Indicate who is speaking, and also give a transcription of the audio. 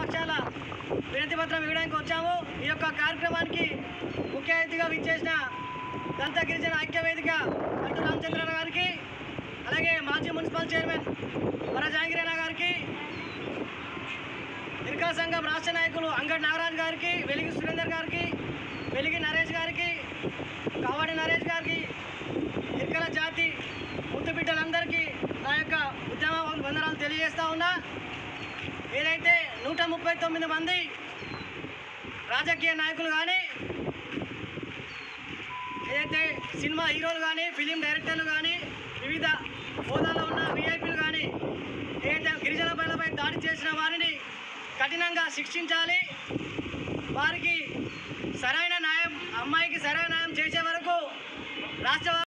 Speaker 1: పక్షాల వినతి పత్రం ఇవ్వడానికి వచ్చాము ఈ యొక్క కార్యక్రమానికి ముఖ్య అతిథిగా విచ్చేసిన దళిత గిరిజన ఐక్య వేదిక అటు రామచంద్రరావు గారికి అలాగే మాజీ మున్సిపల్ చైర్మన్ వర జాంగిరేనా గారికి ఇర్కా సంఘం రాష్ట్ర నాయకులు అంగడి నాగరాజు గారికి వెలిగి సురేందర్ గారికి వెలిగి నరేష్ గారికి కావాడి నరేష్ గారికి ఇర్కల జాతి ముద్దు బిడ్డలందరికీ నా యొక్క ఉద్యమ వందనాలు తెలియజేస్తా ఉన్నా ఏదైతే నూట ముప్పై తొమ్మిది మంది రాజకీయ నాయకులు కానీ ఏదైతే సినిమా హీరోలు కానీ ఫిలిం డైరెక్టర్లు కానీ వివిధ హోదాలో ఉన్న విఐపీలు కానీ ఏదైతే గిరిజన పైలపై దాడి చేసిన వారిని కఠినంగా శిక్షించాలి వారికి సరైన న్యాయం అమ్మాయికి సరైన న్యాయం చేసే వరకు రాష్ట్ర